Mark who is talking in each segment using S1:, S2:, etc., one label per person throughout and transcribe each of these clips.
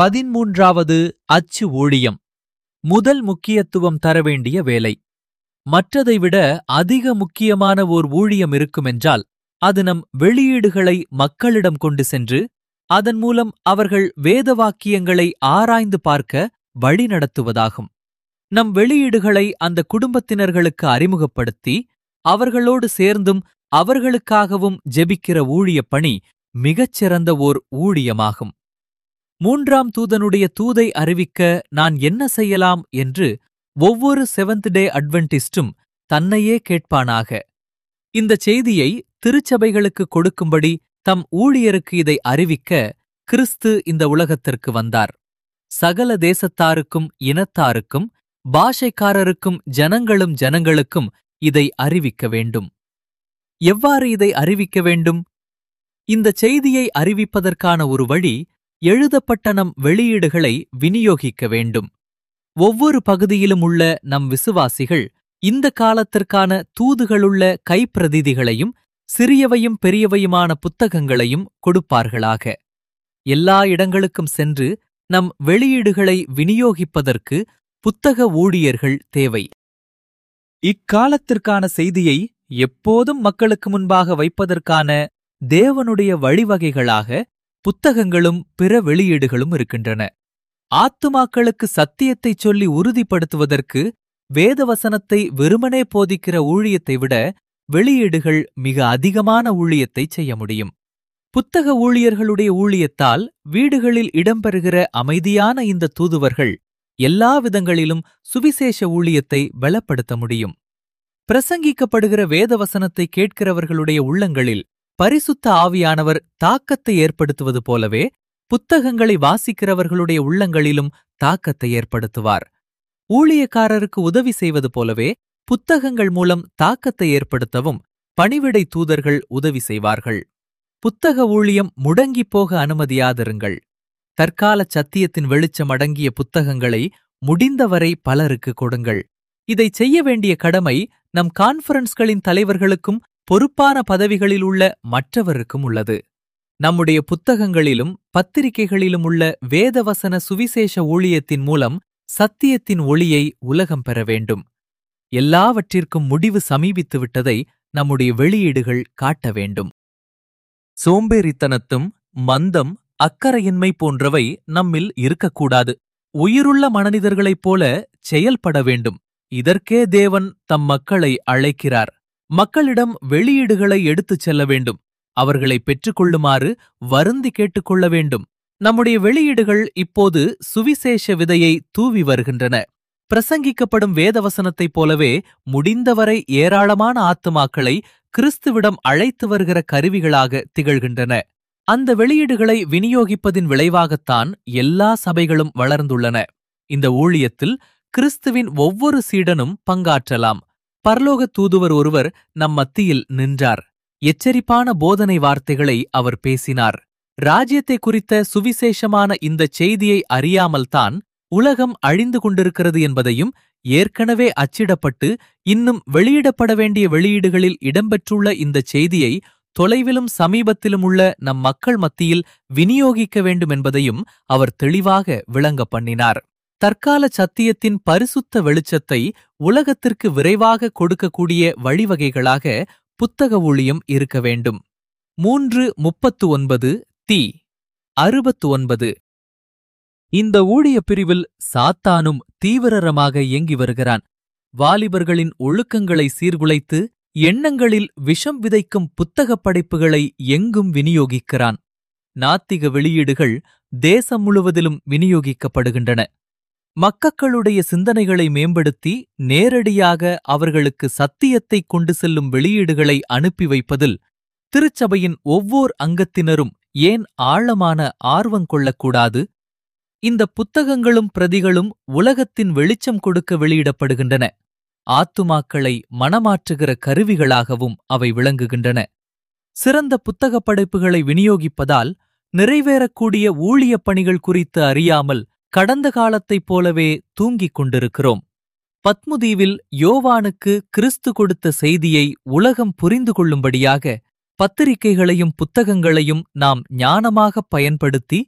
S1: பதிமூன்றாவது அச்சு ஊழியம் முதல் முக்கியத்துவம் தர வேண்டிய வேலை மற்றதை விட அதிக முக்கியமான ஓர் ஊழியம் இருக்குமென்றால் அது நம் வெளியீடுகளை மக்களிடம் கொண்டு சென்று அதன் மூலம் அவர்கள் வேத வாக்கியங்களை ஆராய்ந்து பார்க்க வழிநடத்துவதாகும் நம் வெளியீடுகளை அந்த குடும்பத்தினர்களுக்கு அறிமுகப்படுத்தி அவர்களோடு சேர்ந்தும் அவர்களுக்காகவும் ஜெபிக்கிற ஊழியப் பணி மிகச்சிறந்த ஓர் ஊழியமாகும் மூன்றாம் தூதனுடைய தூதை அறிவிக்க நான் என்ன செய்யலாம் என்று ஒவ்வொரு செவன்த் டே அட்வென்டிஸ்டும் தன்னையே கேட்பானாக இந்த செய்தியை திருச்சபைகளுக்கு கொடுக்கும்படி தம் ஊழியருக்கு இதை அறிவிக்க கிறிஸ்து இந்த உலகத்திற்கு வந்தார் சகல தேசத்தாருக்கும் இனத்தாருக்கும் பாஷைக்காரருக்கும் ஜனங்களும் ஜனங்களுக்கும் இதை அறிவிக்க வேண்டும் எவ்வாறு இதை அறிவிக்க வேண்டும் இந்த செய்தியை அறிவிப்பதற்கான ஒரு வழி எழுதப்பட்ட நம் வெளியீடுகளை விநியோகிக்க வேண்டும் ஒவ்வொரு பகுதியிலும் உள்ள நம் விசுவாசிகள் இந்த காலத்திற்கான தூதுகளுள்ள கைப்பிரதிதிகளையும் சிறியவையும் பெரியவையுமான புத்தகங்களையும் கொடுப்பார்களாக எல்லா இடங்களுக்கும் சென்று நம் வெளியீடுகளை விநியோகிப்பதற்கு புத்தக ஊழியர்கள் தேவை இக்காலத்திற்கான செய்தியை எப்போதும் மக்களுக்கு முன்பாக வைப்பதற்கான தேவனுடைய வழிவகைகளாக புத்தகங்களும் பிற வெளியீடுகளும் இருக்கின்றன ஆத்துமாக்களுக்கு சத்தியத்தைச் சொல்லி உறுதிப்படுத்துவதற்கு வேதவசனத்தை வெறுமனே போதிக்கிற ஊழியத்தை விட வெளியீடுகள் மிக அதிகமான ஊழியத்தை செய்ய முடியும் புத்தக ஊழியர்களுடைய ஊழியத்தால் வீடுகளில் இடம்பெறுகிற அமைதியான இந்த தூதுவர்கள் எல்லா விதங்களிலும் சுவிசேஷ ஊழியத்தை பலப்படுத்த முடியும் பிரசங்கிக்கப்படுகிற வேதவசனத்தை கேட்கிறவர்களுடைய உள்ளங்களில் பரிசுத்த ஆவியானவர் தாக்கத்தை ஏற்படுத்துவது போலவே புத்தகங்களை வாசிக்கிறவர்களுடைய உள்ளங்களிலும் தாக்கத்தை ஏற்படுத்துவார் ஊழியக்காரருக்கு உதவி செய்வது போலவே புத்தகங்கள் மூலம் தாக்கத்தை ஏற்படுத்தவும் பணிவிடை தூதர்கள் உதவி செய்வார்கள் புத்தக ஊழியம் முடங்கிப் போக அனுமதியாதிருங்கள் தற்கால சத்தியத்தின் வெளிச்சம் அடங்கிய புத்தகங்களை முடிந்தவரை பலருக்கு கொடுங்கள் இதை செய்ய வேண்டிய கடமை நம் கான்ஃபரன்ஸ்களின் தலைவர்களுக்கும் பொறுப்பான பதவிகளில் உள்ள மற்றவருக்கும் உள்ளது நம்முடைய புத்தகங்களிலும் பத்திரிகைகளிலும் உள்ள வேதவசன சுவிசேஷ ஊழியத்தின் மூலம் சத்தியத்தின் ஒளியை உலகம் பெற வேண்டும் எல்லாவற்றிற்கும் முடிவு சமீபித்து விட்டதை நம்முடைய வெளியீடுகள் காட்ட வேண்டும் சோம்பேறித்தனத்தும் மந்தம் அக்கறையின்மை போன்றவை நம்மில் இருக்கக்கூடாது உயிருள்ள மனிதர்களைப் போல செயல்பட வேண்டும் இதற்கே தேவன் தம் மக்களை அழைக்கிறார் மக்களிடம் வெளியீடுகளை எடுத்துச் செல்ல வேண்டும் அவர்களை பெற்றுக்கொள்ளுமாறு வருந்தி கேட்டுக்கொள்ள வேண்டும் நம்முடைய வெளியீடுகள் இப்போது சுவிசேஷ விதையை தூவி வருகின்றன பிரசங்கிக்கப்படும் வேதவசனத்தைப் போலவே முடிந்தவரை ஏராளமான ஆத்துமாக்களை கிறிஸ்துவிடம் அழைத்து வருகிற கருவிகளாக திகழ்கின்றன அந்த வெளியீடுகளை விநியோகிப்பதின் விளைவாகத்தான் எல்லா சபைகளும் வளர்ந்துள்ளன இந்த ஊழியத்தில் கிறிஸ்துவின் ஒவ்வொரு சீடனும் பங்காற்றலாம் பரலோக தூதுவர் ஒருவர் நம் மத்தியில் நின்றார் எச்சரிப்பான போதனை வார்த்தைகளை அவர் பேசினார் ராஜ்யத்தை குறித்த சுவிசேஷமான இந்த செய்தியை அறியாமல்தான் உலகம் அழிந்து கொண்டிருக்கிறது என்பதையும் ஏற்கனவே அச்சிடப்பட்டு இன்னும் வெளியிடப்பட வேண்டிய வெளியீடுகளில் இடம்பெற்றுள்ள இந்த செய்தியை தொலைவிலும் சமீபத்திலும் உள்ள நம் மக்கள் மத்தியில் விநியோகிக்க வேண்டும் என்பதையும் அவர் தெளிவாக விளங்க பண்ணினார் தற்கால சத்தியத்தின் பரிசுத்த வெளிச்சத்தை உலகத்திற்கு விரைவாக கொடுக்கக்கூடிய வழிவகைகளாக புத்தக ஊழியம் இருக்க வேண்டும் மூன்று முப்பத்து ஒன்பது தி அறுபத்து ஒன்பது இந்த ஊழிய பிரிவில் சாத்தானும் தீவிரமாக இயங்கி வருகிறான் வாலிபர்களின் ஒழுக்கங்களை சீர்குலைத்து எண்ணங்களில் விஷம் விதைக்கும் புத்தகப் படைப்புகளை எங்கும் விநியோகிக்கிறான் நாத்திக வெளியீடுகள் தேசம் முழுவதிலும் விநியோகிக்கப்படுகின்றன மக்களுடைய சிந்தனைகளை மேம்படுத்தி நேரடியாக அவர்களுக்கு சத்தியத்தை கொண்டு செல்லும் வெளியீடுகளை அனுப்பி வைப்பதில் திருச்சபையின் ஒவ்வோர் அங்கத்தினரும் ஏன் ஆழமான ஆர்வம் கொள்ளக்கூடாது இந்த புத்தகங்களும் பிரதிகளும் உலகத்தின் வெளிச்சம் கொடுக்க வெளியிடப்படுகின்றன ஆத்துமாக்களை மனமாற்றுகிற கருவிகளாகவும் அவை விளங்குகின்றன சிறந்த புத்தகப் படைப்புகளை விநியோகிப்பதால் நிறைவேறக்கூடிய ஊழியப் பணிகள் குறித்து அறியாமல் கடந்த காலத்தைப் போலவே தூங்கிக் கொண்டிருக்கிறோம் பத்முதீவில் யோவானுக்கு கிறிஸ்து கொடுத்த செய்தியை உலகம் புரிந்து கொள்ளும்படியாக பத்திரிகைகளையும் புத்தகங்களையும் நாம் ஞானமாகப் பயன்படுத்தி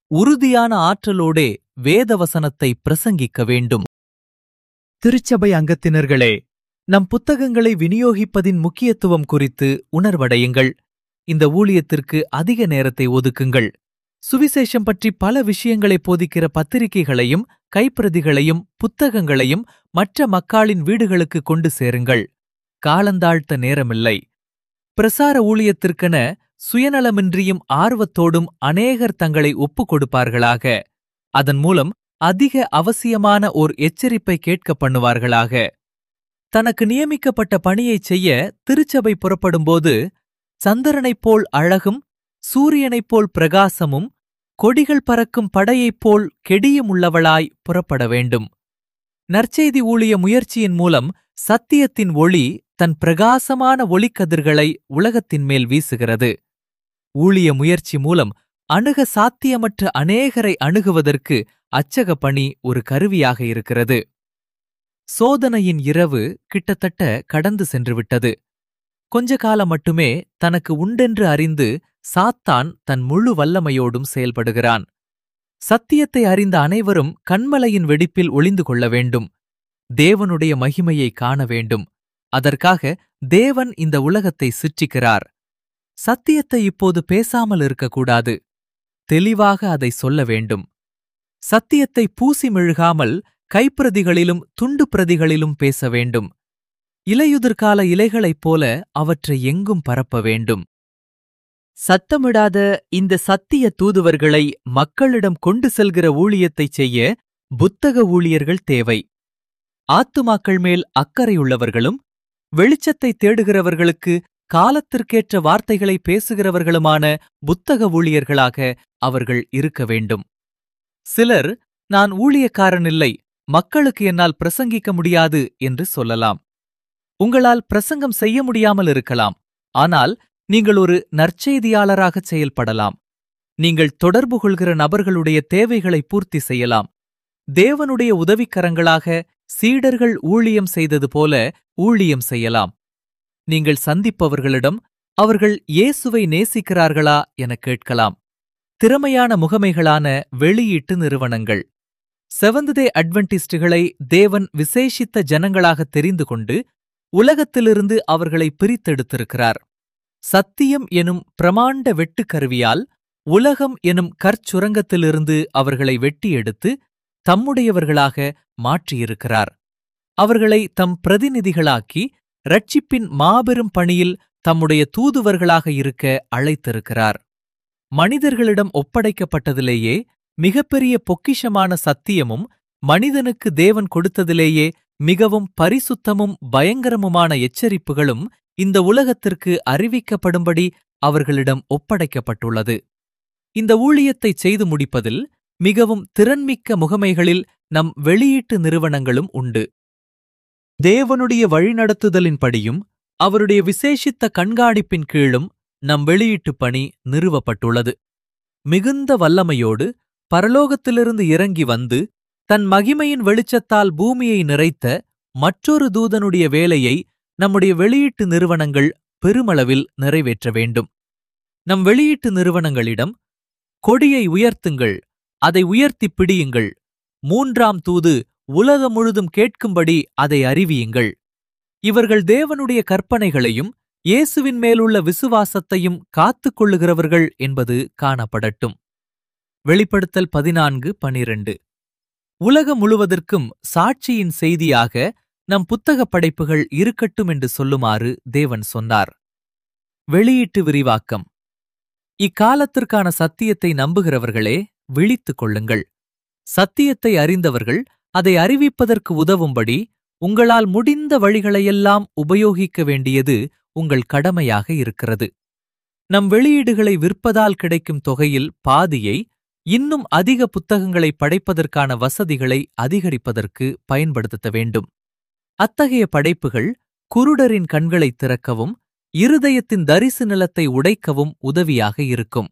S1: உறுதியான ஆற்றலோடே வேதவசனத்தை பிரசங்கிக்க வேண்டும் திருச்சபை அங்கத்தினர்களே நம் புத்தகங்களை விநியோகிப்பதின் முக்கியத்துவம் குறித்து உணர்வடையுங்கள் இந்த ஊழியத்திற்கு அதிக நேரத்தை ஒதுக்குங்கள் சுவிசேஷம் பற்றி பல விஷயங்களை போதிக்கிற பத்திரிகைகளையும் கைப்பிரதிகளையும் புத்தகங்களையும் மற்ற மக்களின் வீடுகளுக்கு கொண்டு சேருங்கள் காலந்தாழ்த்த நேரமில்லை பிரசார ஊழியத்திற்கென சுயநலமின்றியும் ஆர்வத்தோடும் அநேகர் தங்களை ஒப்புக் கொடுப்பார்களாக அதன் மூலம் அதிக அவசியமான ஓர் எச்சரிப்பை கேட்க பண்ணுவார்களாக தனக்கு நியமிக்கப்பட்ட பணியைச் செய்ய திருச்சபை புறப்படும்போது சந்திரனைப் போல் அழகும் சூரியனைப் போல் பிரகாசமும் கொடிகள் பறக்கும் படையைப் போல் கெடியும் உள்ளவளாய் புறப்பட வேண்டும் நற்செய்தி ஊழிய முயற்சியின் மூலம் சத்தியத்தின் ஒளி தன் பிரகாசமான ஒளிக்கதிர்களை உலகத்தின் மேல் வீசுகிறது ஊழிய முயற்சி மூலம் அணுக சாத்தியமற்ற அநேகரை அணுகுவதற்கு அச்சக பணி ஒரு கருவியாக இருக்கிறது சோதனையின் இரவு கிட்டத்தட்ட கடந்து சென்றுவிட்டது கொஞ்ச காலம் மட்டுமே தனக்கு உண்டென்று அறிந்து சாத்தான் தன் முழு வல்லமையோடும் செயல்படுகிறான் சத்தியத்தை அறிந்த அனைவரும் கண்மலையின் வெடிப்பில் ஒளிந்து கொள்ள வேண்டும் தேவனுடைய மகிமையை காண வேண்டும் அதற்காக தேவன் இந்த உலகத்தை சிற்றிக்கிறார் சத்தியத்தை இப்போது பேசாமல் இருக்கக்கூடாது தெளிவாக அதை சொல்ல வேண்டும் சத்தியத்தை பூசி மெழுகாமல் கைப்பிரதிகளிலும் துண்டு பிரதிகளிலும் பேச வேண்டும் இலையுதிர்கால இலைகளைப் போல அவற்றை எங்கும் பரப்ப வேண்டும் சத்தமிடாத இந்த சத்திய தூதுவர்களை மக்களிடம் கொண்டு செல்கிற ஊழியத்தைச் செய்ய புத்தக ஊழியர்கள் தேவை ஆத்துமாக்கள் மேல் அக்கறையுள்ளவர்களும் வெளிச்சத்தை தேடுகிறவர்களுக்கு காலத்திற்கேற்ற வார்த்தைகளை பேசுகிறவர்களுமான புத்தக ஊழியர்களாக அவர்கள் இருக்க வேண்டும் சிலர் நான் ஊழியக்காரனில்லை மக்களுக்கு என்னால் பிரசங்கிக்க முடியாது என்று சொல்லலாம் உங்களால் பிரசங்கம் செய்ய முடியாமல் இருக்கலாம் ஆனால் நீங்கள் ஒரு நற்செய்தியாளராகச் செயல்படலாம் நீங்கள் தொடர்பு கொள்கிற நபர்களுடைய தேவைகளை பூர்த்தி செய்யலாம் தேவனுடைய உதவிக்கரங்களாக சீடர்கள் ஊழியம் செய்தது போல ஊழியம் செய்யலாம் நீங்கள் சந்திப்பவர்களிடம் அவர்கள் இயேசுவை நேசிக்கிறார்களா என கேட்கலாம் திறமையான முகமைகளான வெளியீட்டு நிறுவனங்கள் செவந்ததே அட்வென்டிஸ்டுகளை தேவன் விசேஷித்த ஜனங்களாக தெரிந்து கொண்டு உலகத்திலிருந்து அவர்களை பிரித்தெடுத்திருக்கிறார் சத்தியம் எனும் பிரமாண்ட வெட்டுக்கருவியால் உலகம் எனும் கற்சுரங்கத்திலிருந்து அவர்களை வெட்டி எடுத்து தம்முடையவர்களாக மாற்றியிருக்கிறார் அவர்களை தம் பிரதிநிதிகளாக்கி ரட்சிப்பின் மாபெரும் பணியில் தம்முடைய தூதுவர்களாக இருக்க அழைத்திருக்கிறார் மனிதர்களிடம் ஒப்படைக்கப்பட்டதிலேயே மிகப்பெரிய பொக்கிஷமான சத்தியமும் மனிதனுக்கு தேவன் கொடுத்ததிலேயே மிகவும் பரிசுத்தமும் பயங்கரமுமான எச்சரிப்புகளும் இந்த உலகத்திற்கு அறிவிக்கப்படும்படி அவர்களிடம் ஒப்படைக்கப்பட்டுள்ளது இந்த ஊழியத்தைச் செய்து முடிப்பதில் மிகவும் திறன்மிக்க முகமைகளில் நம் வெளியீட்டு நிறுவனங்களும் உண்டு தேவனுடைய வழிநடத்துதலின்படியும் அவருடைய விசேஷித்த கண்காணிப்பின் கீழும் நம் வெளியீட்டுப் பணி நிறுவப்பட்டுள்ளது மிகுந்த வல்லமையோடு பரலோகத்திலிருந்து இறங்கி வந்து தன் மகிமையின் வெளிச்சத்தால் பூமியை நிறைத்த மற்றொரு தூதனுடைய வேலையை நம்முடைய வெளியீட்டு நிறுவனங்கள் பெருமளவில் நிறைவேற்ற வேண்டும் நம் வெளியீட்டு நிறுவனங்களிடம் கொடியை உயர்த்துங்கள் அதை உயர்த்திப் பிடியுங்கள் மூன்றாம் தூது உலகம் முழுதும் கேட்கும்படி அதை அறிவியுங்கள் இவர்கள் தேவனுடைய கற்பனைகளையும் இயேசுவின் மேலுள்ள விசுவாசத்தையும் காத்துக் கொள்ளுகிறவர்கள் என்பது காணப்படட்டும் வெளிப்படுத்தல் பதினான்கு பனிரெண்டு உலகம் முழுவதற்கும் சாட்சியின் செய்தியாக நம் புத்தகப் படைப்புகள் இருக்கட்டும் என்று சொல்லுமாறு தேவன் சொன்னார் வெளியீட்டு விரிவாக்கம் இக்காலத்திற்கான சத்தியத்தை நம்புகிறவர்களே விழித்துக் கொள்ளுங்கள் சத்தியத்தை அறிந்தவர்கள் அதை அறிவிப்பதற்கு உதவும்படி உங்களால் முடிந்த வழிகளையெல்லாம் உபயோகிக்க வேண்டியது உங்கள் கடமையாக இருக்கிறது நம் வெளியீடுகளை விற்பதால் கிடைக்கும் தொகையில் பாதியை இன்னும் அதிக புத்தகங்களை படைப்பதற்கான வசதிகளை அதிகரிப்பதற்கு பயன்படுத்த வேண்டும் அத்தகைய படைப்புகள் குருடரின் கண்களைத் திறக்கவும் இருதயத்தின் தரிசு நிலத்தை உடைக்கவும் உதவியாக இருக்கும்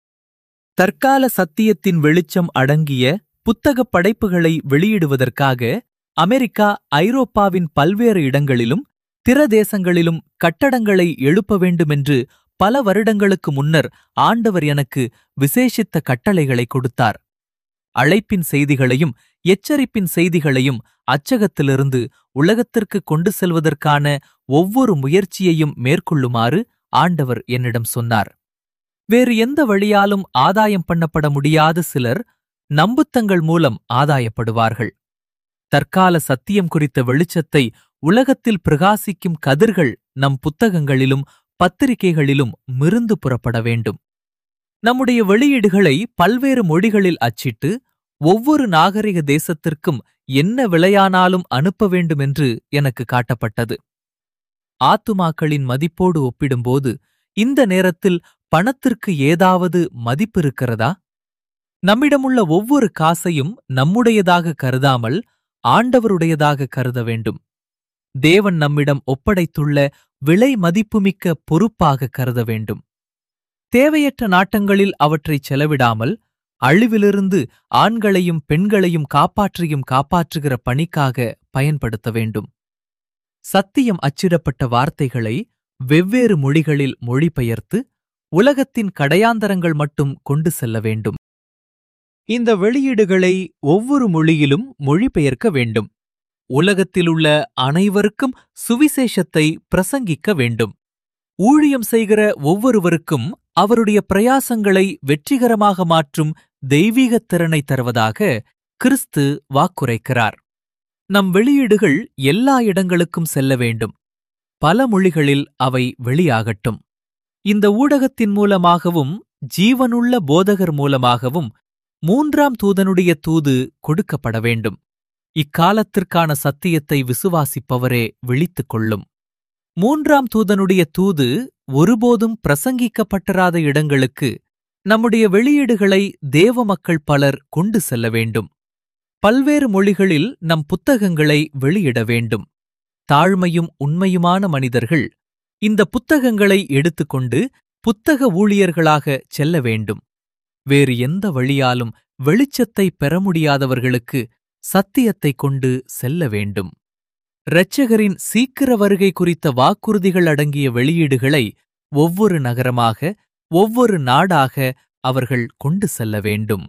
S1: தற்கால சத்தியத்தின் வெளிச்சம் அடங்கிய புத்தகப் படைப்புகளை வெளியிடுவதற்காக அமெரிக்கா ஐரோப்பாவின் பல்வேறு இடங்களிலும் பிற தேசங்களிலும் கட்டடங்களை எழுப்ப வேண்டுமென்று பல வருடங்களுக்கு முன்னர் ஆண்டவர் எனக்கு விசேஷித்த கட்டளைகளை கொடுத்தார் அழைப்பின் செய்திகளையும் எச்சரிப்பின் செய்திகளையும் அச்சகத்திலிருந்து உலகத்திற்கு கொண்டு செல்வதற்கான ஒவ்வொரு முயற்சியையும் மேற்கொள்ளுமாறு ஆண்டவர் என்னிடம் சொன்னார் வேறு எந்த வழியாலும் ஆதாயம் பண்ணப்பட முடியாத சிலர் நம்புத்தங்கள் மூலம் ஆதாயப்படுவார்கள் தற்கால சத்தியம் குறித்த வெளிச்சத்தை உலகத்தில் பிரகாசிக்கும் கதிர்கள் நம் புத்தகங்களிலும் பத்திரிகைகளிலும் மிருந்து புறப்பட வேண்டும் நம்முடைய வெளியீடுகளை பல்வேறு மொழிகளில் அச்சிட்டு ஒவ்வொரு நாகரிக தேசத்திற்கும் என்ன விலையானாலும் அனுப்ப வேண்டுமென்று எனக்கு காட்டப்பட்டது ஆத்துமாக்களின் மதிப்போடு ஒப்பிடும்போது இந்த நேரத்தில் பணத்திற்கு ஏதாவது மதிப்பிருக்கிறதா நம்மிடமுள்ள ஒவ்வொரு காசையும் நம்முடையதாக கருதாமல் ஆண்டவருடையதாக கருத வேண்டும் தேவன் நம்மிடம் ஒப்படைத்துள்ள விலை மதிப்புமிக்க பொறுப்பாக கருத வேண்டும் தேவையற்ற நாட்டங்களில் அவற்றை செலவிடாமல் அழிவிலிருந்து ஆண்களையும் பெண்களையும் காப்பாற்றியும் காப்பாற்றுகிற பணிக்காக பயன்படுத்த வேண்டும் சத்தியம் அச்சிடப்பட்ட வார்த்தைகளை வெவ்வேறு மொழிகளில் மொழிபெயர்த்து உலகத்தின் கடையாந்தரங்கள் மட்டும் கொண்டு செல்ல வேண்டும் இந்த வெளியீடுகளை ஒவ்வொரு மொழியிலும் மொழிபெயர்க்க வேண்டும் உலகத்திலுள்ள அனைவருக்கும் சுவிசேஷத்தை பிரசங்கிக்க வேண்டும் ஊழியம் செய்கிற ஒவ்வொருவருக்கும் அவருடைய பிரயாசங்களை வெற்றிகரமாக மாற்றும் தெய்வீகத் திறனை தருவதாக கிறிஸ்து வாக்குரைக்கிறார் நம் வெளியீடுகள் எல்லா இடங்களுக்கும் செல்ல வேண்டும் பல மொழிகளில் அவை வெளியாகட்டும் இந்த ஊடகத்தின் மூலமாகவும் ஜீவனுள்ள போதகர் மூலமாகவும் மூன்றாம் தூதனுடைய தூது கொடுக்கப்பட வேண்டும் இக்காலத்திற்கான சத்தியத்தை விசுவாசிப்பவரே விழித்துக் கொள்ளும் மூன்றாம் தூதனுடைய தூது ஒருபோதும் பிரசங்கிக்கப்பட்டராத இடங்களுக்கு நம்முடைய வெளியீடுகளை தேவ மக்கள் பலர் கொண்டு செல்ல வேண்டும் பல்வேறு மொழிகளில் நம் புத்தகங்களை வெளியிட வேண்டும் தாழ்மையும் உண்மையுமான மனிதர்கள் இந்த புத்தகங்களை எடுத்துக்கொண்டு புத்தக ஊழியர்களாக செல்ல வேண்டும் வேறு எந்த வழியாலும் வெளிச்சத்தை பெற முடியாதவர்களுக்கு சத்தியத்தைக் கொண்டு செல்ல வேண்டும் இரட்சகரின் சீக்கிர வருகை குறித்த வாக்குறுதிகள் அடங்கிய வெளியீடுகளை ஒவ்வொரு நகரமாக ஒவ்வொரு நாடாக அவர்கள் கொண்டு செல்ல வேண்டும்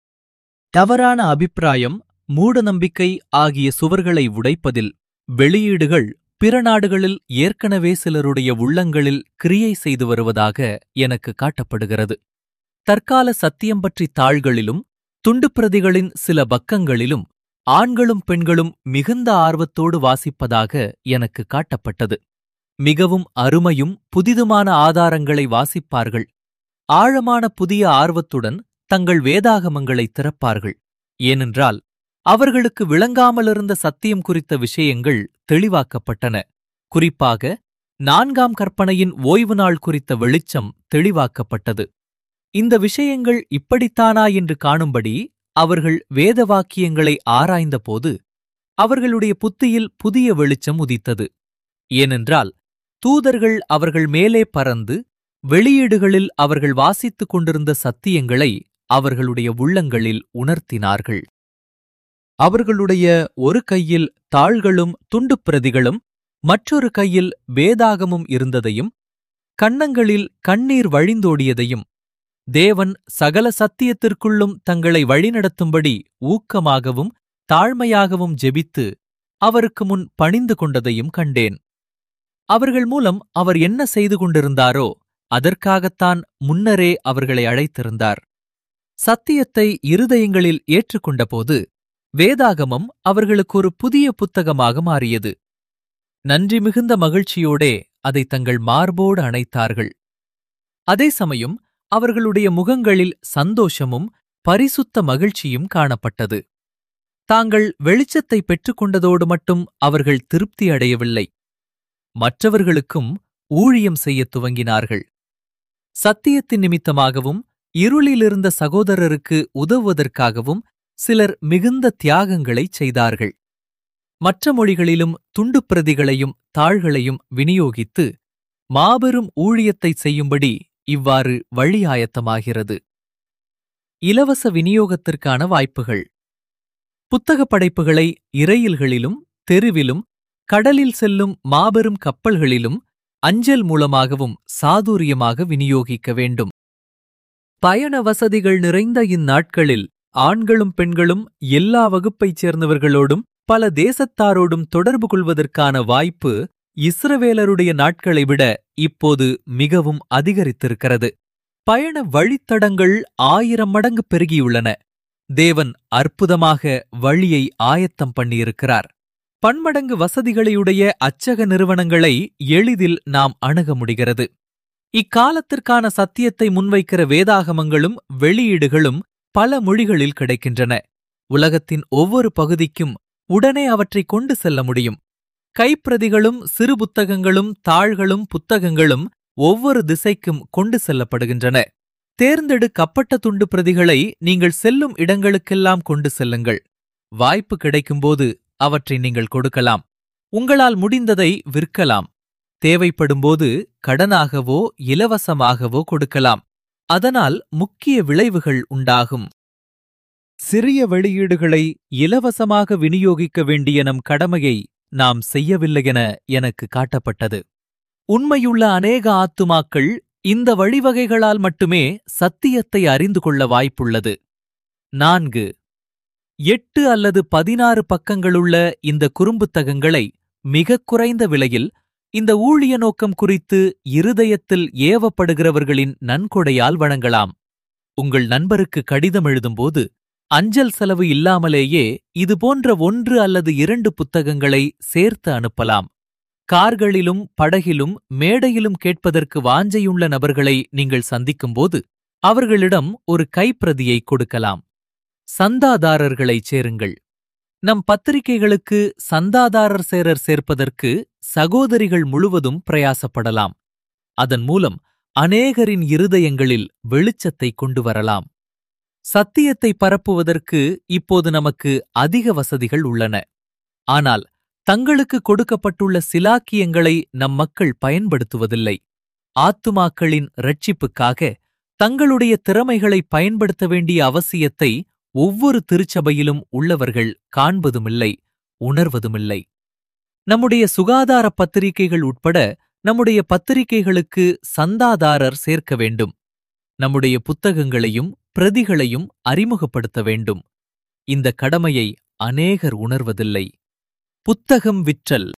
S1: தவறான அபிப்பிராயம் மூடநம்பிக்கை ஆகிய சுவர்களை உடைப்பதில் வெளியீடுகள் பிற நாடுகளில் ஏற்கனவே சிலருடைய உள்ளங்களில் கிரியை செய்து வருவதாக எனக்கு காட்டப்படுகிறது தற்கால சத்தியம் பற்றி தாள்களிலும் துண்டுப்பிரதிகளின் சில பக்கங்களிலும் ஆண்களும் பெண்களும் மிகுந்த ஆர்வத்தோடு வாசிப்பதாக எனக்கு காட்டப்பட்டது மிகவும் அருமையும் புதிதுமான ஆதாரங்களை வாசிப்பார்கள் ஆழமான புதிய ஆர்வத்துடன் தங்கள் வேதாகமங்களை திறப்பார்கள் ஏனென்றால் அவர்களுக்கு விளங்காமலிருந்த சத்தியம் குறித்த விஷயங்கள் தெளிவாக்கப்பட்டன குறிப்பாக நான்காம் கற்பனையின் ஓய்வு நாள் குறித்த வெளிச்சம் தெளிவாக்கப்பட்டது இந்த விஷயங்கள் இப்படித்தானா என்று காணும்படி அவர்கள் வேத வாக்கியங்களை ஆராய்ந்தபோது அவர்களுடைய புத்தியில் புதிய வெளிச்சம் உதித்தது ஏனென்றால் தூதர்கள் அவர்கள் மேலே பறந்து வெளியீடுகளில் அவர்கள் வாசித்துக் கொண்டிருந்த சத்தியங்களை அவர்களுடைய உள்ளங்களில் உணர்த்தினார்கள் அவர்களுடைய ஒரு கையில் தாள்களும் துண்டுப்பிரதிகளும் மற்றொரு கையில் வேதாகமும் இருந்ததையும் கன்னங்களில் கண்ணீர் வழிந்தோடியதையும் தேவன் சகல சத்தியத்திற்குள்ளும் தங்களை வழிநடத்தும்படி ஊக்கமாகவும் தாழ்மையாகவும் ஜெபித்து அவருக்கு முன் பணிந்து கொண்டதையும் கண்டேன் அவர்கள் மூலம் அவர் என்ன செய்து கொண்டிருந்தாரோ அதற்காகத்தான் முன்னரே அவர்களை அழைத்திருந்தார் சத்தியத்தை இருதயங்களில் ஏற்றுக்கொண்டபோது வேதாகமம் அவர்களுக்கு ஒரு புதிய புத்தகமாக மாறியது நன்றி மிகுந்த மகிழ்ச்சியோடே அதை தங்கள் மார்போடு அணைத்தார்கள் அதே சமயம் அவர்களுடைய முகங்களில் சந்தோஷமும் பரிசுத்த மகிழ்ச்சியும் காணப்பட்டது தாங்கள் வெளிச்சத்தை பெற்றுக்கொண்டதோடு மட்டும் அவர்கள் திருப்தி அடையவில்லை மற்றவர்களுக்கும் ஊழியம் செய்யத் துவங்கினார்கள் சத்தியத்தின் நிமித்தமாகவும் இருளிலிருந்த சகோதரருக்கு உதவுவதற்காகவும் சிலர் மிகுந்த தியாகங்களைச் செய்தார்கள் மற்ற மொழிகளிலும் துண்டுப்பிரதிகளையும் தாள்களையும் விநியோகித்து மாபெரும் ஊழியத்தைச் செய்யும்படி இவ்வாறு வழியாயத்தமாகிறது இலவச விநியோகத்திற்கான வாய்ப்புகள் புத்தகப் படைப்புகளை இரயில்களிலும் தெருவிலும் கடலில் செல்லும் மாபெரும் கப்பல்களிலும் அஞ்சல் மூலமாகவும் சாதுரியமாக விநியோகிக்க வேண்டும் பயண வசதிகள் நிறைந்த இந்நாட்களில் ஆண்களும் பெண்களும் எல்லா வகுப்பைச் சேர்ந்தவர்களோடும் பல தேசத்தாரோடும் தொடர்பு கொள்வதற்கான வாய்ப்பு இஸ்ரவேலருடைய நாட்களை விட இப்போது மிகவும் அதிகரித்திருக்கிறது பயண வழித்தடங்கள் ஆயிரம் மடங்கு பெருகியுள்ளன தேவன் அற்புதமாக வழியை ஆயத்தம் பண்ணியிருக்கிறார் பன்மடங்கு வசதிகளையுடைய அச்சக நிறுவனங்களை எளிதில் நாம் அணுக முடிகிறது இக்காலத்திற்கான சத்தியத்தை முன்வைக்கிற வேதாகமங்களும் வெளியீடுகளும் பல மொழிகளில் கிடைக்கின்றன உலகத்தின் ஒவ்வொரு பகுதிக்கும் உடனே அவற்றை கொண்டு செல்ல முடியும் கைப்பிரதிகளும் சிறு புத்தகங்களும் தாள்களும் புத்தகங்களும் ஒவ்வொரு திசைக்கும் கொண்டு செல்லப்படுகின்றன தேர்ந்தெடுக்கப்பட்ட துண்டு பிரதிகளை நீங்கள் செல்லும் இடங்களுக்கெல்லாம் கொண்டு செல்லுங்கள் வாய்ப்பு கிடைக்கும்போது அவற்றை நீங்கள் கொடுக்கலாம் உங்களால் முடிந்ததை விற்கலாம் தேவைப்படும்போது கடனாகவோ இலவசமாகவோ கொடுக்கலாம் அதனால் முக்கிய விளைவுகள் உண்டாகும் சிறிய வெளியீடுகளை இலவசமாக விநியோகிக்க வேண்டிய நம் கடமையை நாம் செய்யவில்லையென எனக்கு காட்டப்பட்டது உண்மையுள்ள அநேக ஆத்துமாக்கள் இந்த வழிவகைகளால் மட்டுமே சத்தியத்தை அறிந்து கொள்ள வாய்ப்புள்ளது நான்கு எட்டு அல்லது பதினாறு பக்கங்களுள்ள இந்த குறும்புத்தகங்களை மிகக் குறைந்த விலையில் இந்த ஊழிய நோக்கம் குறித்து இருதயத்தில் ஏவப்படுகிறவர்களின் நன்கொடையால் வழங்கலாம் உங்கள் நண்பருக்கு கடிதம் எழுதும்போது அஞ்சல் செலவு இல்லாமலேயே இதுபோன்ற ஒன்று அல்லது இரண்டு புத்தகங்களை சேர்த்து அனுப்பலாம் கார்களிலும் படகிலும் மேடையிலும் கேட்பதற்கு வாஞ்சையுள்ள நபர்களை நீங்கள் சந்திக்கும்போது அவர்களிடம் ஒரு கைப்பிரதியை கொடுக்கலாம் சந்தாதாரர்களைச் சேருங்கள் நம் பத்திரிகைகளுக்கு சந்தாதாரர் சேரர் சேர்ப்பதற்கு சகோதரிகள் முழுவதும் பிரயாசப்படலாம் அதன் மூலம் அநேகரின் இருதயங்களில் வெளிச்சத்தை கொண்டு வரலாம் சத்தியத்தை பரப்புவதற்கு இப்போது நமக்கு அதிக வசதிகள் உள்ளன ஆனால் தங்களுக்கு கொடுக்கப்பட்டுள்ள சிலாக்கியங்களை நம் மக்கள் பயன்படுத்துவதில்லை ஆத்துமாக்களின் ரட்சிப்புக்காக தங்களுடைய திறமைகளை பயன்படுத்த வேண்டிய அவசியத்தை ஒவ்வொரு திருச்சபையிலும் உள்ளவர்கள் காண்பதுமில்லை உணர்வதுமில்லை நம்முடைய சுகாதார பத்திரிகைகள் உட்பட நம்முடைய பத்திரிகைகளுக்கு சந்தாதாரர் சேர்க்க வேண்டும் நம்முடைய புத்தகங்களையும் பிரதிகளையும் அறிமுகப்படுத்த வேண்டும் இந்த கடமையை அநேகர் உணர்வதில்லை புத்தகம் விற்றல்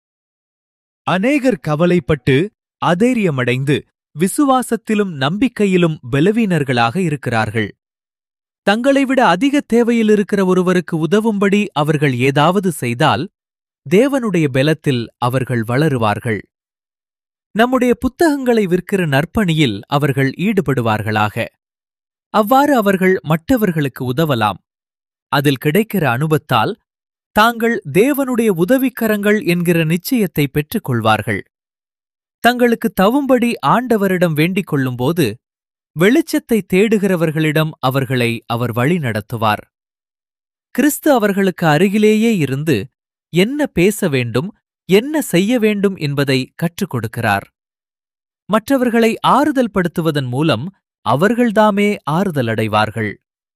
S1: அநேகர் கவலைப்பட்டு அதேரியமடைந்து விசுவாசத்திலும் நம்பிக்கையிலும் பலவீனர்களாக இருக்கிறார்கள் தங்களை விட அதிக தேவையில் இருக்கிற ஒருவருக்கு உதவும்படி அவர்கள் ஏதாவது செய்தால் தேவனுடைய பெலத்தில் அவர்கள் வளருவார்கள் நம்முடைய புத்தகங்களை விற்கிற நற்பணியில் அவர்கள் ஈடுபடுவார்களாக அவ்வாறு அவர்கள் மற்றவர்களுக்கு உதவலாம் அதில் கிடைக்கிற அனுபத்தால் தாங்கள் தேவனுடைய உதவிக்கரங்கள் என்கிற நிச்சயத்தை பெற்றுக் கொள்வார்கள் தங்களுக்கு தவும்படி ஆண்டவரிடம் வேண்டிக் கொள்ளும்போது வெளிச்சத்தை தேடுகிறவர்களிடம் அவர்களை அவர் வழி நடத்துவார் கிறிஸ்து அவர்களுக்கு அருகிலேயே இருந்து என்ன பேச வேண்டும் என்ன செய்ய வேண்டும் என்பதை கற்றுக் கொடுக்கிறார் மற்றவர்களை ஆறுதல் படுத்துவதன் மூலம் அவர்கள்தாமே ஆறுதலடைவார்கள்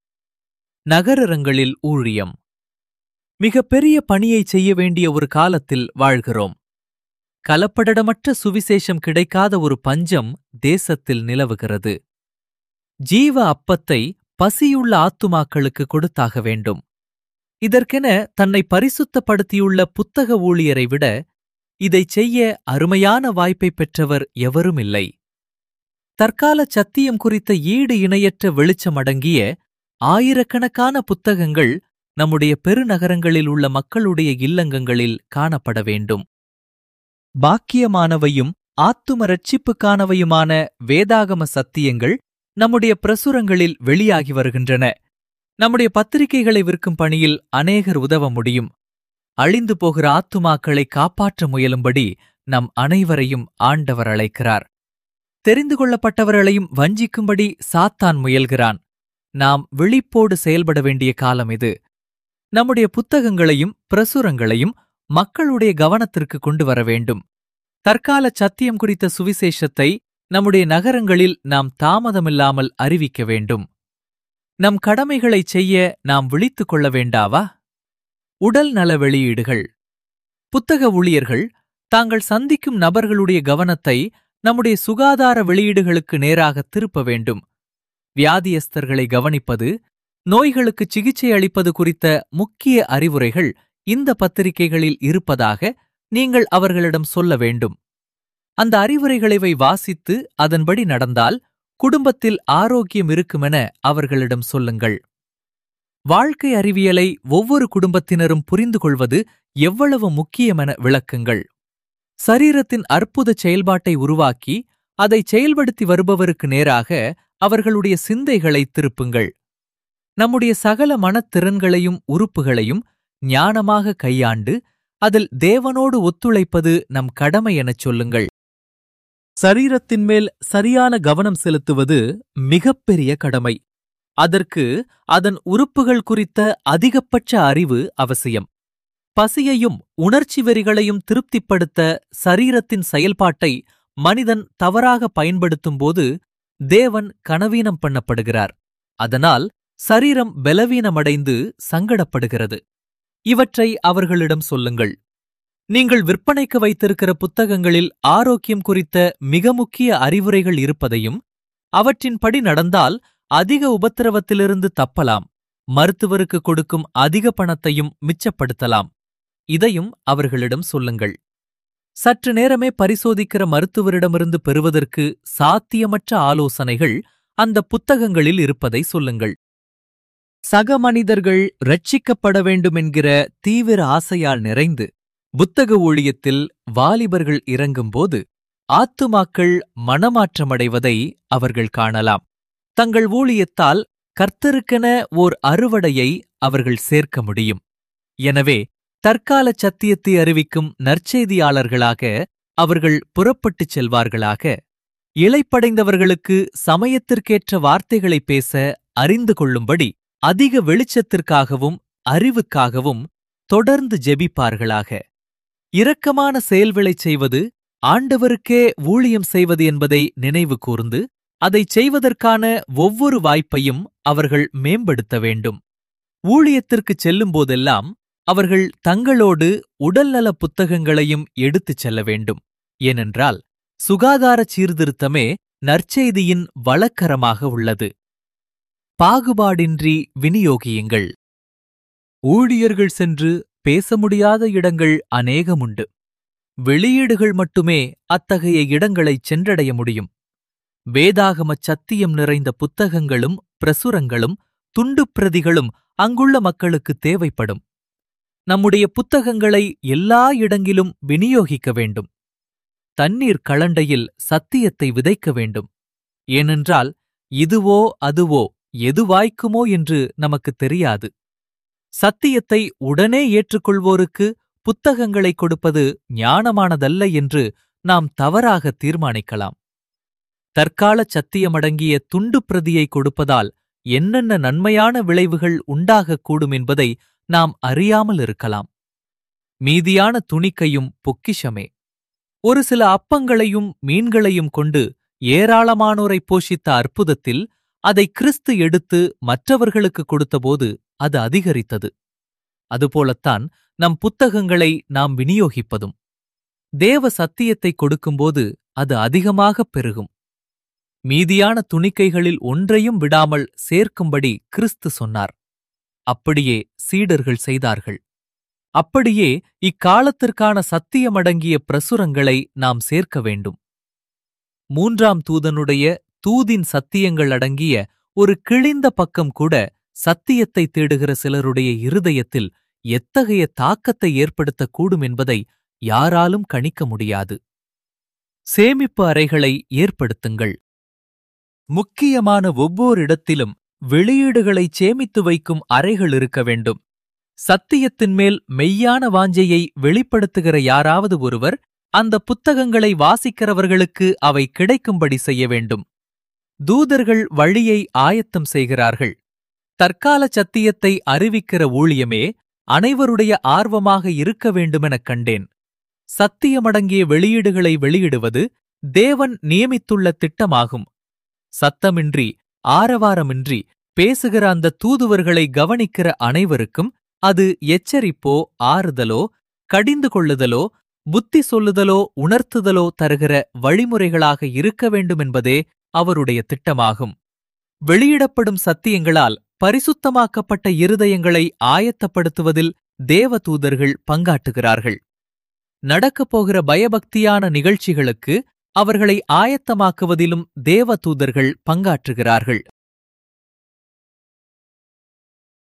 S1: நகரங்களில் ஊழியம் மிகப் பெரிய பணியைச் செய்ய வேண்டிய ஒரு காலத்தில் வாழ்கிறோம் கலப்படமற்ற சுவிசேஷம் கிடைக்காத ஒரு பஞ்சம் தேசத்தில் நிலவுகிறது ஜீவ அப்பத்தை பசியுள்ள ஆத்துமாக்களுக்கு கொடுத்தாக வேண்டும் இதற்கென தன்னை பரிசுத்தப்படுத்தியுள்ள புத்தக ஊழியரை விட இதைச் செய்ய அருமையான வாய்ப்பை பெற்றவர் எவரும் இல்லை தற்கால சத்தியம் குறித்த ஈடு இணையற்ற வெளிச்சம் அடங்கிய ஆயிரக்கணக்கான புத்தகங்கள் நம்முடைய பெருநகரங்களில் உள்ள மக்களுடைய இல்லங்கங்களில் காணப்பட வேண்டும் பாக்கியமானவையும் ஆத்தும ரட்சிப்புக்கானவையுமான வேதாகம சத்தியங்கள் நம்முடைய பிரசுரங்களில் வெளியாகி வருகின்றன நம்முடைய பத்திரிகைகளை விற்கும் பணியில் அநேகர் உதவ முடியும் அழிந்து போகிற ஆத்துமாக்களை காப்பாற்ற முயலும்படி நம் அனைவரையும் ஆண்டவர் அழைக்கிறார் தெரிந்து கொள்ளப்பட்டவர்களையும் வஞ்சிக்கும்படி சாத்தான் முயல்கிறான் நாம் விழிப்போடு செயல்பட வேண்டிய காலம் இது நம்முடைய புத்தகங்களையும் பிரசுரங்களையும் மக்களுடைய கவனத்திற்கு கொண்டு வர வேண்டும் தற்கால சத்தியம் குறித்த சுவிசேஷத்தை நம்முடைய நகரங்களில் நாம் தாமதமில்லாமல் அறிவிக்க வேண்டும் நம் கடமைகளைச் செய்ய நாம் விழித்துக் கொள்ள வேண்டாவா உடல் நல வெளியீடுகள் புத்தக ஊழியர்கள் தாங்கள் சந்திக்கும் நபர்களுடைய கவனத்தை நம்முடைய சுகாதார வெளியீடுகளுக்கு நேராக திருப்ப வேண்டும் வியாதியஸ்தர்களை கவனிப்பது நோய்களுக்கு சிகிச்சை அளிப்பது குறித்த முக்கிய அறிவுரைகள் இந்த பத்திரிகைகளில் இருப்பதாக நீங்கள் அவர்களிடம் சொல்ல வேண்டும் அந்த அறிவுரைகளை வாசித்து அதன்படி நடந்தால் குடும்பத்தில் ஆரோக்கியம் இருக்குமென அவர்களிடம் சொல்லுங்கள் வாழ்க்கை அறிவியலை ஒவ்வொரு குடும்பத்தினரும் புரிந்து கொள்வது எவ்வளவு முக்கியமென விளக்குங்கள் சரீரத்தின் அற்புத செயல்பாட்டை உருவாக்கி அதை செயல்படுத்தி வருபவருக்கு நேராக அவர்களுடைய சிந்தைகளை திருப்புங்கள் நம்முடைய சகல மனத்திறன்களையும் உறுப்புகளையும் ஞானமாக கையாண்டு அதில் தேவனோடு ஒத்துழைப்பது நம் கடமை எனச் சொல்லுங்கள் சரீரத்தின் மேல் சரியான கவனம் செலுத்துவது மிகப்பெரிய கடமை அதற்கு அதன் உறுப்புகள் குறித்த அதிகபட்ச அறிவு அவசியம் பசியையும் உணர்ச்சி வெறிகளையும் திருப்திப்படுத்த சரீரத்தின் செயல்பாட்டை மனிதன் தவறாக பயன்படுத்தும்போது தேவன் கனவீனம் பண்ணப்படுகிறார் அதனால் சரீரம் பலவீனமடைந்து சங்கடப்படுகிறது இவற்றை அவர்களிடம் சொல்லுங்கள் நீங்கள் விற்பனைக்கு வைத்திருக்கிற புத்தகங்களில் ஆரோக்கியம் குறித்த மிக முக்கிய அறிவுரைகள் இருப்பதையும் அவற்றின்படி நடந்தால் அதிக உபத்திரவத்திலிருந்து தப்பலாம் மருத்துவருக்கு கொடுக்கும் அதிக பணத்தையும் மிச்சப்படுத்தலாம் இதையும் அவர்களிடம் சொல்லுங்கள் சற்று நேரமே பரிசோதிக்கிற மருத்துவரிடமிருந்து பெறுவதற்கு சாத்தியமற்ற ஆலோசனைகள் அந்த புத்தகங்களில் இருப்பதை சொல்லுங்கள் சக மனிதர்கள் ரட்சிக்கப்பட வேண்டுமென்கிற தீவிர ஆசையால் நிறைந்து புத்தக ஊழியத்தில் வாலிபர்கள் இறங்கும்போது ஆத்துமாக்கள் மனமாற்றமடைவதை அவர்கள் காணலாம் தங்கள் ஊழியத்தால் கர்த்தருக்கென ஓர் அறுவடையை அவர்கள் சேர்க்க முடியும் எனவே தற்கால சத்தியத்தை அறிவிக்கும் நற்செய்தியாளர்களாக அவர்கள் புறப்பட்டுச் செல்வார்களாக இளைப்படைந்தவர்களுக்கு சமயத்திற்கேற்ற வார்த்தைகளை பேச அறிந்து கொள்ளும்படி அதிக வெளிச்சத்திற்காகவும் அறிவுக்காகவும் தொடர்ந்து ஜெபிப்பார்களாக இரக்கமான செயல்விளைச் செய்வது ஆண்டவருக்கே ஊழியம் செய்வது என்பதை நினைவு கூர்ந்து அதைச் செய்வதற்கான ஒவ்வொரு வாய்ப்பையும் அவர்கள் மேம்படுத்த வேண்டும் ஊழியத்திற்குச் செல்லும்போதெல்லாம் அவர்கள் தங்களோடு உடல்நல புத்தகங்களையும் எடுத்துச் செல்ல வேண்டும் ஏனென்றால் சுகாதார சீர்திருத்தமே நற்செய்தியின் வழக்கரமாக உள்ளது பாகுபாடின்றி விநியோகியுங்கள் ஊழியர்கள் சென்று பேச முடியாத இடங்கள் அநேகமுண்டு வெளியீடுகள் மட்டுமே அத்தகைய இடங்களைச் சென்றடைய முடியும் வேதாகமச் சத்தியம் நிறைந்த புத்தகங்களும் பிரசுரங்களும் துண்டுப்பிரதிகளும் அங்குள்ள மக்களுக்கு தேவைப்படும் நம்முடைய புத்தகங்களை எல்லா இடங்கிலும் விநியோகிக்க வேண்டும் தண்ணீர் கலண்டையில் சத்தியத்தை விதைக்க வேண்டும் ஏனென்றால் இதுவோ அதுவோ எது வாய்க்குமோ என்று நமக்குத் தெரியாது சத்தியத்தை உடனே ஏற்றுக்கொள்வோருக்கு புத்தகங்களை கொடுப்பது ஞானமானதல்ல என்று நாம் தவறாக தீர்மானிக்கலாம் தற்கால சத்தியமடங்கிய துண்டு பிரதியை கொடுப்பதால் என்னென்ன நன்மையான விளைவுகள் உண்டாகக்கூடும் என்பதை நாம் அறியாமல் இருக்கலாம் மீதியான துணிக்கையும் பொக்கிஷமே ஒரு சில அப்பங்களையும் மீன்களையும் கொண்டு ஏராளமானோரை போஷித்த அற்புதத்தில் அதை கிறிஸ்து எடுத்து மற்றவர்களுக்கு கொடுத்தபோது அது அதிகரித்தது அதுபோலத்தான் நம் புத்தகங்களை நாம் விநியோகிப்பதும் தேவ சத்தியத்தை கொடுக்கும்போது அது அதிகமாகப் பெருகும் மீதியான துணிக்கைகளில் ஒன்றையும் விடாமல் சேர்க்கும்படி கிறிஸ்து சொன்னார் அப்படியே சீடர்கள் செய்தார்கள் அப்படியே இக்காலத்திற்கான சத்தியமடங்கிய பிரசுரங்களை நாம் சேர்க்க வேண்டும் மூன்றாம் தூதனுடைய தூதின் சத்தியங்கள் அடங்கிய ஒரு கிழிந்த பக்கம் கூட சத்தியத்தை தேடுகிற சிலருடைய இருதயத்தில் எத்தகைய தாக்கத்தை ஏற்படுத்தக்கூடும் என்பதை யாராலும் கணிக்க முடியாது சேமிப்பு அறைகளை ஏற்படுத்துங்கள் முக்கியமான ஒவ்வொரு இடத்திலும் வெளியீடுகளை சேமித்து வைக்கும் அறைகள் இருக்க வேண்டும் சத்தியத்தின் மேல் மெய்யான வாஞ்சையை வெளிப்படுத்துகிற யாராவது ஒருவர் அந்த புத்தகங்களை வாசிக்கிறவர்களுக்கு அவை கிடைக்கும்படி செய்ய வேண்டும் தூதர்கள் வழியை ஆயத்தம் செய்கிறார்கள் தற்கால சத்தியத்தை அறிவிக்கிற ஊழியமே அனைவருடைய ஆர்வமாக இருக்க வேண்டுமெனக் கண்டேன் சத்தியமடங்கிய வெளியீடுகளை வெளியிடுவது தேவன் நியமித்துள்ள திட்டமாகும் சத்தமின்றி ஆரவாரமின்றி பேசுகிற அந்த தூதுவர்களை கவனிக்கிற அனைவருக்கும் அது எச்சரிப்போ ஆறுதலோ கடிந்து கொள்ளுதலோ புத்தி சொல்லுதலோ உணர்த்துதலோ தருகிற வழிமுறைகளாக இருக்க வேண்டும் என்பதே அவருடைய திட்டமாகும் வெளியிடப்படும் சத்தியங்களால் பரிசுத்தமாக்கப்பட்ட இருதயங்களை ஆயத்தப்படுத்துவதில் தேவதூதர்கள் பங்காற்றுகிறார்கள் நடக்கப் போகிற பயபக்தியான நிகழ்ச்சிகளுக்கு அவர்களை ஆயத்தமாக்குவதிலும் தேவதூதர்கள் பங்காற்றுகிறார்கள்